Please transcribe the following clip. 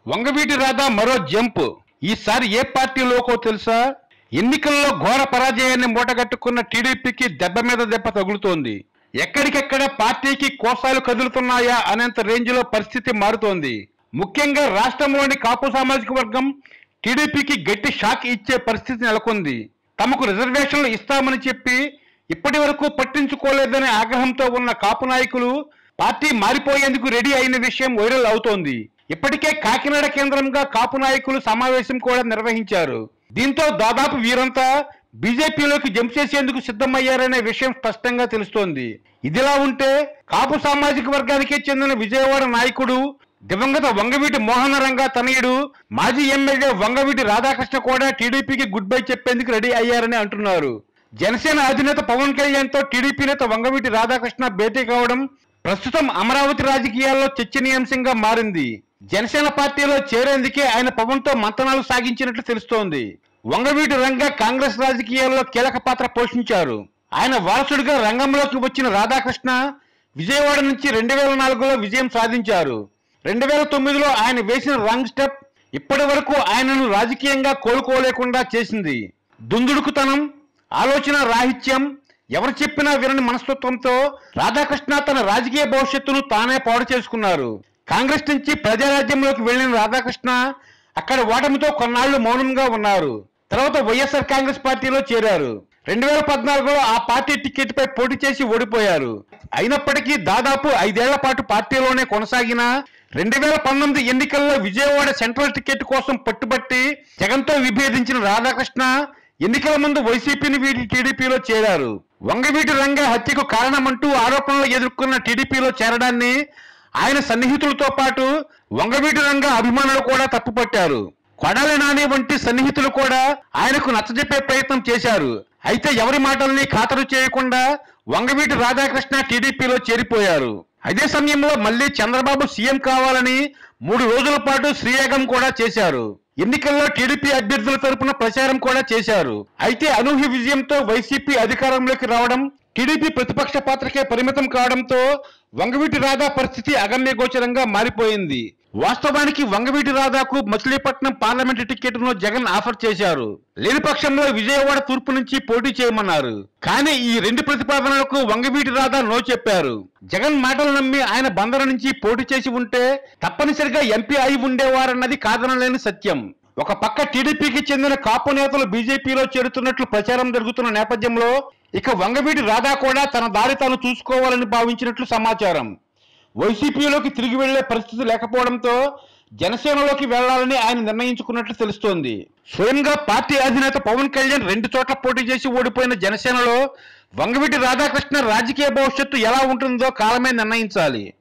వంగవీటి రాధా మరో జంప్ ఈసారి ఏ పార్టీలోకో తెలుసా ఎన్నికల్లో ఘోర పరాజయాన్ని మూటగట్టుకున్న టీడీపీకి దెబ్బ మీద దెబ్బ తగులుతోంది ఎక్కడికెక్కడ పార్టీకి కోసాలు కదులుతున్నాయా అనేంత రేంజ్ లో పరిస్థితి మారుతోంది ముఖ్యంగా రాష్ట్రంలోని కాపు సామాజిక వర్గం టీడీపీకి గట్టి షాక్ ఇచ్చే పరిస్థితి నెలకొంది తమకు రిజర్వేషన్లు ఇస్తామని చెప్పి ఇప్పటి వరకు పట్టించుకోలేదనే ఆగ్రహంతో ఉన్న కాపు నాయకులు పార్టీ మారిపోయేందుకు రెడీ అయిన విషయం వైరల్ అవుతోంది ఇప్పటికే కాకినాడ కేంద్రంగా కాపు నాయకులు సమావేశం కూడా నిర్వహించారు దీంతో దాదాపు వీరంతా బీజేపీలోకి జంప్ చేసేందుకు సిద్ధమయ్యారనే విషయం స్పష్టంగా తెలుస్తోంది ఇదిలా ఉంటే కాపు సామాజిక వర్గానికి చెందిన విజయవాడ నాయకుడు దివంగత వంగవీటి మోహన రంగా తనయుడు మాజీ ఎమ్మెల్యే వంగవీటి రాధాకృష్ణ కూడా టీడీపీకి గుడ్ బై చెప్పేందుకు రెడీ అయ్యారని అంటున్నారు జనసేన అధినేత పవన్ కళ్యాణ్ తో టీడీపీ నేత వంగవీటి రాధాకృష్ణ భేటీ కావడం ప్రస్తుతం అమరావతి రాజకీయాల్లో చర్చనీయాంశంగా మారింది జనసేన పార్టీలో చేరేందుకే ఆయన పవన్ తో మంతనాలు సాగించినట్లు తెలుస్తోంది వంగవీటి రంగ కాంగ్రెస్ రాజకీయాల్లో కీలక పాత్ర పోషించారు ఆయన వారసుడిగా రంగంలోకి వచ్చిన రాధాకృష్ణ విజయవాడ నుంచి రెండు వేల నాలుగులో విజయం సాధించారు రెండు వేల తొమ్మిదిలో ఆయన వేసిన రాంగ్ స్టెప్ ఇప్పటి వరకు ఆయనను రాజకీయంగా కోలుకోలేకుండా చేసింది దుందుడుకుతనం ఆలోచన రాహిత్యం ఎవరు చెప్పినా వినని మనస్తత్వంతో రాధాకృష్ణ తన రాజకీయ భవిష్యత్తును తానే పాడు చేసుకున్నారు కాంగ్రెస్ నుంచి ప్రజారాజ్యంలోకి వెళ్లిన రాధాకృష్ణ అక్కడ ఓటమితో కొన్నాళ్లు మౌనంగా ఉన్నారు తర్వాత వైఎస్ఆర్ కాంగ్రెస్ పార్టీలో చేరారు రెండు వేల పద్నాలుగులో ఆ పార్టీ టికెట్ పై పోటీ చేసి ఓడిపోయారు అయినప్పటికీ దాదాపు ఐదేళ్ల పాటు పార్టీలోనే కొనసాగిన రెండు వేల పంతొమ్మిది ఎన్నికల్లో విజయవాడ సెంట్రల్ టికెట్ కోసం పట్టుబట్టి జగన్తో విభేదించిన రాధాకృష్ణ ఎన్నికల ముందు వైసీపీని వీడి టీడీపీలో చేరారు వంగవీటి రంగ హత్యకు కారణమంటూ ఆరోపణలు ఎదుర్కొన్న టీడీపీలో చేరడాన్ని ఆయన సన్నిహితులతో పాటు వంగవీటి రంగ అభిమానులు కూడా తప్పుపట్టారు కొడాలి నాని వంటి సన్నిహితులు కూడా ఆయనకు నచ్చజెప్పే ప్రయత్నం చేశారు అయితే ఎవరి మాటల్ని ఖాతరు చేయకుండా వంగవీటి రాధాకృష్ణ టీడీపీలో చేరిపోయారు అదే సమయంలో మళ్ళీ చంద్రబాబు సీఎం కావాలని మూడు రోజుల పాటు శ్రీయాగం కూడా చేశారు ఎన్నికల్లో టీడీపీ అభ్యర్థుల తరపున ప్రచారం కూడా చేశారు అయితే అనూహ్య విజయంతో వైసీపీ అధికారంలోకి రావడం టీడీపీ ప్రతిపక్ష పాత్రకే పరిమితం కావడంతో వంగవీటి రాధా పరిస్థితి అగమ్యగోచరంగా మారిపోయింది వాస్తవానికి వంగవీటి రాధాకు మచిలీపట్నం పార్లమెంటు టికెట్ను జగన్ ఆఫర్ చేశారు లేని పక్షంలో విజయవాడ తూర్పు నుంచి పోటీ చేయమన్నారు కానీ ఈ రెండు ప్రతిపాదనలకు వంగవీటి రాధా నో చెప్పారు జగన్ మాటలు నమ్మి ఆయన బందర నుంచి పోటీ చేసి ఉంటే తప్పనిసరిగా ఎంపీ అయి ఉండేవారన్నది కాదనలేని సత్యం ఒక పక్క టీడీపీకి చెందిన కాపు నేతలు బీజేపీలో చేరుతున్నట్లు ప్రచారం జరుగుతున్న నేపథ్యంలో ఇక వంగవీటి రాధా కూడా తన దారి తాను చూసుకోవాలని భావించినట్లు సమాచారం వైసీపీలోకి తిరిగి వెళ్లే పరిస్థితి లేకపోవడంతో జనసేనలోకి వెళ్లాలని ఆయన నిర్ణయించుకున్నట్లు తెలుస్తోంది స్వయంగా పార్టీ అధినేత పవన్ కళ్యాణ్ రెండు చోట్ల పోటీ చేసి ఓడిపోయిన జనసేనలో వంగవీటి రాధాకృష్ణ రాజకీయ భవిష్యత్తు ఎలా ఉంటుందో కాలమే నిర్ణయించాలి